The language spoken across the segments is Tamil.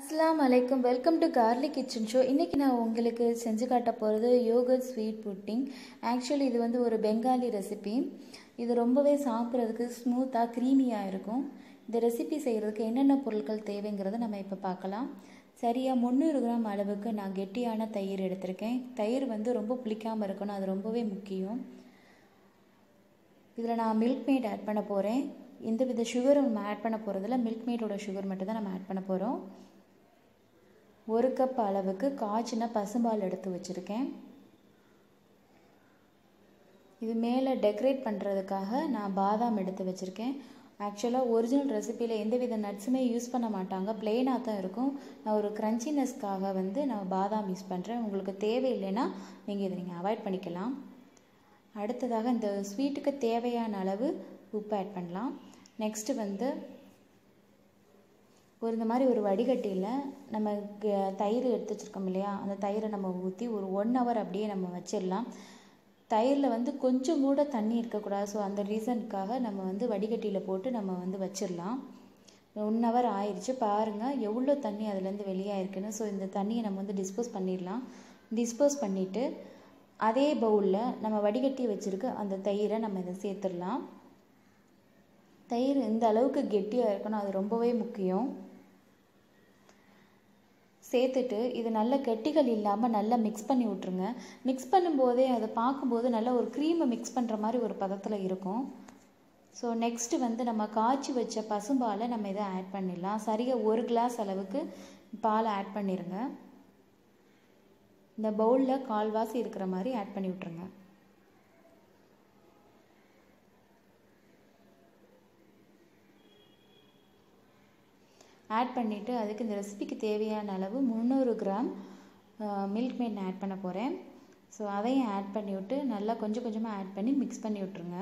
அஸ்ஸலாமு அலைக்கும் welcome to garlic kitchen show இன்றைக்கி நான் உங்களுக்கு செஞ்சு காட்ட போகிறது யோகர்ட் ஸ்வீட் புட்டிங் ஆக்சுவலி இது வந்து ஒரு பெங்காலி ரெசிபி இது ரொம்பவே சாப்பிட்றதுக்கு ஸ்மூத்தாக க்ரீமியாக இருக்கும் இந்த ரெசிபி செய்கிறதுக்கு என்னென்ன பொருட்கள் தேவைங்கிறத நம்ம இப்போ பார்க்கலாம் சரியாக முந்நூறு கிராம் அளவுக்கு நான் கெட்டியான தயிர் எடுத்திருக்கேன் தயிர் வந்து ரொம்ப புளிக்காமல் இருக்கணும் அது ரொம்பவே முக்கியம் இதில் நான் மில்க் மேட் ஆட் பண்ண போகிறேன் எந்த வித சுகரும் நம்ம ஆட் பண்ண போகிறதில்ல மில்க் மேட்டோட சுகர் மட்டும் தான் நம்ம ஆட் பண்ண போகிறோம் ஒரு கப் அளவுக்கு காய்ச்சின பசும்பால் எடுத்து வச்சுருக்கேன் இது மேலே டெக்கரேட் பண்ணுறதுக்காக நான் பாதாம் எடுத்து வச்சுருக்கேன் ஆக்சுவலாக ஒரிஜினல் ரெசிப்பியில் எந்த வித நட்ஸுமே யூஸ் பண்ண மாட்டாங்க பிளெயினாக தான் இருக்கும் நான் ஒரு க்ரன்ச்சினஸ்க்காக வந்து நான் பாதாம் யூஸ் பண்ணுறேன் உங்களுக்கு தேவையில்லைன்னா நீங்கள் இதை நீங்கள் அவாய்ட் பண்ணிக்கலாம் அடுத்ததாக இந்த ஸ்வீட்டுக்கு தேவையான அளவு உப்பு ஆட் பண்ணலாம் நெக்ஸ்ட்டு வந்து ஒரு இந்த மாதிரி ஒரு வடிகட்டியில் நம்ம தயிர் எடுத்து வச்சுருக்கோம் இல்லையா அந்த தயிரை நம்ம ஊற்றி ஒரு ஒன் ஹவர் அப்படியே நம்ம வச்சிடலாம் தயிரில் வந்து கொஞ்சம் கூட தண்ணி இருக்கக்கூடாது ஸோ அந்த ரீசனுக்காக நம்ம வந்து வடிகட்டியில் போட்டு நம்ம வந்து வச்சிடலாம் ஒன் ஹவர் ஆயிடுச்சு பாருங்கள் எவ்வளோ தண்ணி அதுலேருந்து வெளியாயிருக்குன்னு ஸோ இந்த தண்ணியை நம்ம வந்து டிஸ்போஸ் பண்ணிடலாம் டிஸ்போஸ் பண்ணிவிட்டு அதே பவுலில் நம்ம வடிகட்டி வச்சுருக்க அந்த தயிரை நம்ம இதை சேர்த்துடலாம் தயிர் இந்த அளவுக்கு கெட்டியாக இருக்கணும் அது ரொம்பவே முக்கியம் சேர்த்துட்டு இது நல்ல கெட்டிகள் இல்லாமல் நல்லா மிக்ஸ் பண்ணி விட்ருங்க மிக்ஸ் பண்ணும்போதே அதை பார்க்கும்போது நல்லா ஒரு க்ரீமை மிக்ஸ் பண்ணுற மாதிரி ஒரு பதத்தில் இருக்கும் ஸோ நெக்ஸ்ட்டு வந்து நம்ம காய்ச்சி வச்ச பசும்பாலை நம்ம இதை ஆட் பண்ணிடலாம் சரியாக ஒரு கிளாஸ் அளவுக்கு பாலை ஆட் பண்ணிடுங்க இந்த பவுலில் கால்வாசி இருக்கிற மாதிரி ஆட் பண்ணி விட்ருங்க ஆட் பண்ணிவிட்டு அதுக்கு இந்த ரெசிபிக்கு தேவையான அளவு முந்நூறு கிராம் மில்க் மேட் ஆட் பண்ண போகிறேன் ஸோ அதையும் ஆட் பண்ணி விட்டு நல்லா கொஞ்சம் கொஞ்சமாக ஆட் பண்ணி மிக்ஸ் பண்ணி விட்ருங்க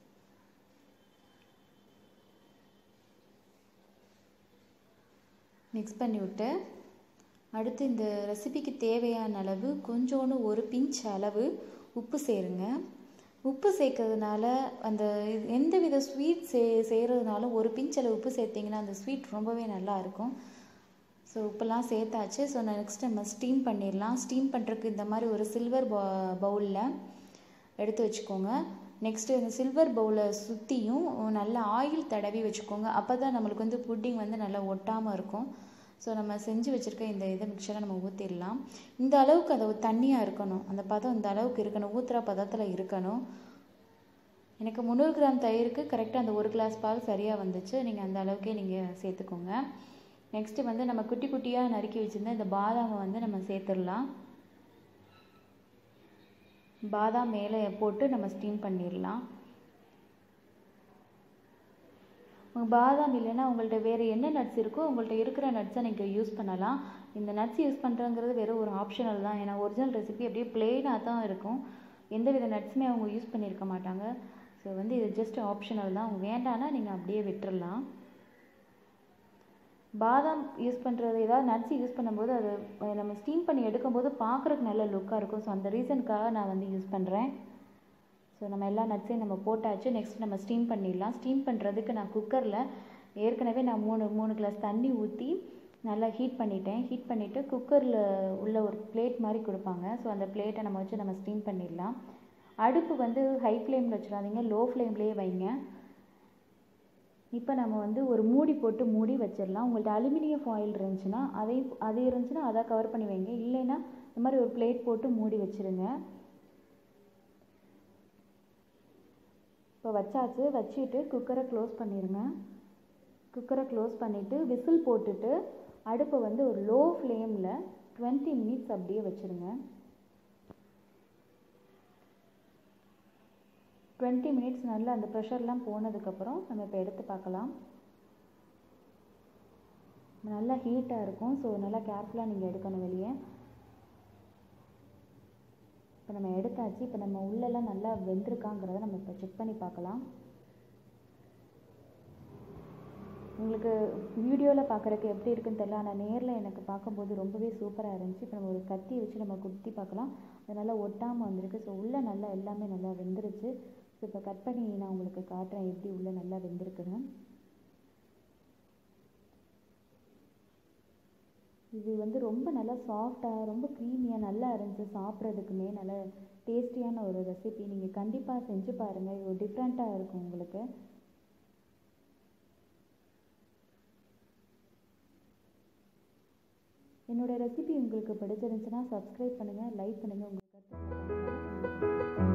மிக்ஸ் பண்ணி விட்டு அடுத்து இந்த ரெசிபிக்கு தேவையான அளவு கொஞ்சோண்டு ஒரு பிஞ்ச் அளவு உப்பு சேருங்க உப்பு சேர்க்கறதுனால அந்த எந்த வித ஸ்வீட் சே செய்கிறதுனாலும் ஒரு பிஞ்ச் அளவு உப்பு சேர்த்திங்கன்னா அந்த ஸ்வீட் ரொம்பவே நல்லா இருக்கும் ஸோ உப்பெல்லாம் சேர்த்தாச்சு ஸோ நெக்ஸ்ட் நம்ம ஸ்டீம் பண்ணிடலாம் ஸ்டீம் பண்ணுறதுக்கு இந்த மாதிரி ஒரு சில்வர் பவுலில் எடுத்து வச்சுக்கோங்க நெக்ஸ்ட்டு இந்த சில்வர் பவுலை சுற்றியும் நல்லா ஆயில் தடவி வச்சுக்கோங்க அப்போ தான் நம்மளுக்கு வந்து புட்டிங் வந்து நல்லா ஒட்டாமல் இருக்கும் ஸோ நம்ம செஞ்சு வச்சுருக்க இந்த இதை மிக்சரை நம்ம ஊற்றிடலாம் இந்த அளவுக்கு அதை தண்ணியாக இருக்கணும் அந்த பதம் இந்த அளவுக்கு இருக்கணும் ஊற்றுற பதத்தில் இருக்கணும் எனக்கு முந்நூறு கிராம் தயிருக்கு கரெக்டாக அந்த ஒரு கிளாஸ் பால் சரியாக வந்துச்சு நீங்கள் அந்த அளவுக்கே நீங்கள் சேர்த்துக்கோங்க நெக்ஸ்ட்டு வந்து நம்ம குட்டி குட்டியாக நறுக்கி வச்சுருந்த இந்த பாதாமை வந்து நம்ம சேர்த்துடலாம் பாதாம் மேலே போட்டு நம்ம ஸ்டீம் பண்ணிடலாம் பாதாம் இல்லைன்னா உங்கள்கிட்ட வேறு என்ன நட்ஸ் இருக்கோ உங்கள்கிட்ட இருக்கிற நட்ஸை நீங்கள் யூஸ் பண்ணலாம் இந்த நட்ஸ் யூஸ் பண்ணுறங்கிறது வெறும் ஒரு ஆப்ஷனல் தான் ஏன்னா ஒரிஜினல் ரெசிபி அப்படியே பிளெயினாக தான் இருக்கும் எந்த வித நட்ஸுமே அவங்க யூஸ் பண்ணியிருக்க மாட்டாங்க ஸோ வந்து இது ஜஸ்ட் ஆப்ஷனல் தான் அவங்க வேண்டான்னா நீங்கள் அப்படியே விட்டுறலாம் பாதாம் யூஸ் பண்ணுறது ஏதாவது நட்ஸ் யூஸ் பண்ணும்போது அது நம்ம ஸ்டீம் பண்ணி எடுக்கும்போது பார்க்குறதுக்கு நல்ல லுக்காக இருக்கும் ஸோ அந்த ரீசனுக்காக நான் வந்து யூஸ் பண்ணுறேன் ஸோ நம்ம எல்லா நட்ஸையும் நம்ம போட்டாச்சு நெக்ஸ்ட் நம்ம ஸ்டீம் பண்ணிடலாம் ஸ்டீம் பண்ணுறதுக்கு நான் குக்கரில் ஏற்கனவே நான் மூணு மூணு கிளாஸ் தண்ணி ஊற்றி நல்லா ஹீட் பண்ணிட்டேன் ஹீட் பண்ணிவிட்டு குக்கரில் உள்ள ஒரு பிளேட் மாதிரி கொடுப்பாங்க ஸோ அந்த பிளேட்டை நம்ம வச்சு நம்ம ஸ்டீம் பண்ணிடலாம் அடுப்பு வந்து ஹை ஃப்ளேமில் வச்சிடாதீங்க லோ ஃப்ளேம்லேயே வைங்க இப்போ நம்ம வந்து ஒரு மூடி போட்டு மூடி வச்சிடலாம் உங்கள்கிட்ட அலுமினியம் ஃபாயில் இருந்துச்சுன்னா அதை அது இருந்துச்சுன்னா அதை கவர் பண்ணி வைங்க இல்லைன்னா இந்த மாதிரி ஒரு பிளேட் போட்டு மூடி வச்சுருங்க இப்போ வச்சாச்சு வச்சுட்டு குக்கரை க்ளோஸ் பண்ணிடுங்க குக்கரை க்ளோஸ் பண்ணிவிட்டு விசில் போட்டுட்டு அடுப்பை வந்து ஒரு லோ ஃப்ளேமில் டுவெண்ட்டி மினிட்ஸ் அப்படியே வச்சுருங்க டுவெண்ட்டி மினிட்ஸ் நல்லா அந்த ப்ரெஷர்லாம் போனதுக்கப்புறம் நம்ம இப்போ எடுத்து பார்க்கலாம் நல்லா ஹீட்டாக இருக்கும் ஸோ நல்லா கேர்ஃபுல்லாக நீங்கள் எடுக்கணும் வெளியே இப்போ நம்ம எடுத்தாச்சு இப்போ நம்ம உள்ளெல்லாம் நல்லா வெந்திருக்காங்கிறத நம்ம இப்போ செக் பண்ணி பார்க்கலாம் உங்களுக்கு வீடியோவில் பார்க்குறக்கு எப்படி இருக்குன்னு தெரியல ஆனால் நேரில் எனக்கு பார்க்கும்போது ரொம்பவே சூப்பராக இருந்துச்சு இப்போ நம்ம ஒரு கத்தி வச்சு நம்ம குத்தி பார்க்கலாம் அது நல்லா ஒட்டாமல் வந்திருக்கு ஸோ உள்ளே நல்லா எல்லாமே நல்லா வெந்துருச்சு ஸோ இப்போ கட் பண்ணி நான் உங்களுக்கு காட்டுறேன் எப்படி உள்ளே நல்லா வெந்திருக்குன்னு இது வந்து ரொம்ப நல்லா சாஃப்டாக ரொம்ப க்ரீமியாக நல்லா இருந்துச்சு சாப்பிட்றதுக்குமே நல்ல டேஸ்டியான ஒரு ரெசிபி நீங்கள் கண்டிப்பாக செஞ்சு பாருங்கள் இது ஒரு டிஃப்ரெண்ட்டாக இருக்கும் உங்களுக்கு என்னோட ரெசிபி உங்களுக்கு பிடிச்சிருந்துச்சுன்னா சப்ஸ்கிரைப் பண்ணுங்கள் லைக் பண்ணுங்கள் உங்களுக்கு கருத்துக்களை comment பண்ணுங்க.